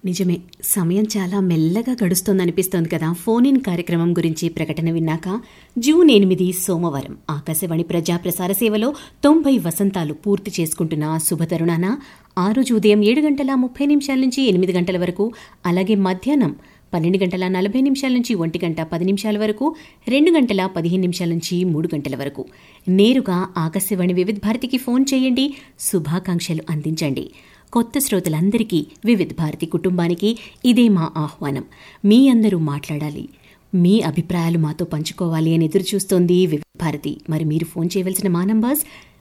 నిజమే సమయం చాలా మెల్లగా గడుస్తోందనిపిస్తోంది కదా ఫోన్ ఇన్ కార్యక్రమం గురించి ప్రకటన విన్నాక జూన్ ఎనిమిది సోమవారం ఆకాశవాణి ప్రజా ప్రసార సేవలో తొంభై వసంతాలు పూర్తి చేసుకుంటున్న శుభతరుణాన ఆ రోజు ఉదయం ఏడు గంటల ముప్పై నిమిషాల నుంచి ఎనిమిది గంటల వరకు అలాగే మధ్యాహ్నం పన్నెండు గంటల నలభై నిమిషాల నుంచి ఒంటి గంట పది నిమిషాల వరకు రెండు గంటల పదిహేను నిమిషాల నుంచి మూడు గంటల వరకు నేరుగా ఆకాశవాణి వివిధ భారతికి ఫోన్ చేయండి శుభాకాంక్షలు అందించండి కొత్త శ్రోతలందరికీ వివిధ భారతి కుటుంబానికి ఇదే మా ఆహ్వానం మీ అందరూ మాట్లాడాలి మీ అభిప్రాయాలు మాతో పంచుకోవాలి అని ఎదురు చూస్తోంది వివిధ భారతి మరి మీరు ఫోన్ చేయవలసిన మా నంబర్స్